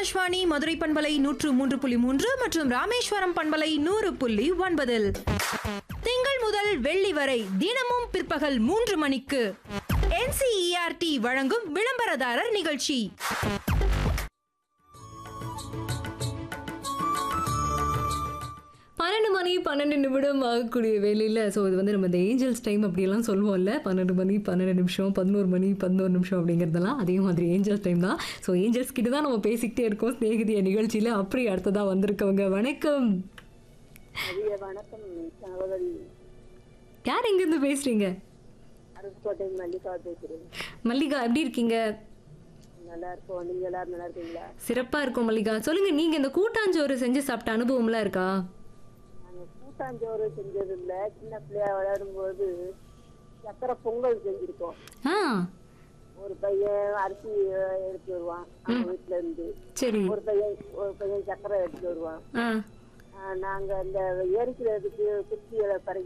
ஆகாஷ்வாணி மதுரை பண்பலை நூற்று மூன்று புள்ளி மூன்று மற்றும் ராமேஸ்வரம் பண்பலை நூறு புள்ளி ஒன்பதில் திங்கள் முதல் வெள்ளி வரை தினமும் பிற்பகல் மூன்று மணிக்கு என்சிஇஆர்டி வழங்கும் விளம்பரதாரர் நிகழ்ச்சி பன்னெண்டு மணி பன்னெண்டு நிமிடம் ஆகக்கூடிய வேலையில் ஸோ இது வந்து நம்ம இந்த ஏஞ்சல்ஸ் டைம் அப்படியெல்லாம் சொல்லுவோம்ல பன்னெண்டு மணி பன்னெண்டு நிமிஷம் பதினோரு மணி பதினோரு நிமிஷம் அப்படிங்கிறதெல்லாம் அதே மாதிரி ஏஞ்சல்ஸ் டைம் தான் ஸோ ஏஞ்சல்ஸ் கிட்ட தான் நம்ம பேசிக்கிட்டே இருக்கோம் ஸ்நேகிதிய நிகழ்ச்சியில் அப்படி அடுத்ததாக வந்திருக்கவங்க வணக்கம் மதிய வணக்கம் சகோதரி யார் எங்கேருந்து பேசுகிறீங்க அருப்புக்கோட்டை மல்லிகா பேசுறேன் மல்லிகா எப்படி இருக்கீங்க நல்லா இருக்கோம் நீங்க எல்லாரும் நல்லா இருக்கீங்களா சிறப்பாக இருக்கும் மல்லிகா சொல்லுங்கள் நீங்கள் இந்த கூட்டாஞ்சோறு செஞ்சு சாப்பிட்ட அனுபவம்லாம் இருக்கா நாங்க கூட்டாஞ்சோறு செஞ்சது இல்ல சின்ன பிள்ளையா விளையாடும் போது சக்கரை பொங்கல் செஞ்சிருக்கோம் ஆ ஒரு பையன் அரிசி அஹ், எடுத்து வருவான் அவங்க வீட்டுல இருந்து சரி ஒரு பையன் ஒரு பையன் சக்கரை எடுத்து வருவான் ஆ ஆஹ், நாங்க அந்த எரிக்கிறதுக்கு குச்சிகளை பறி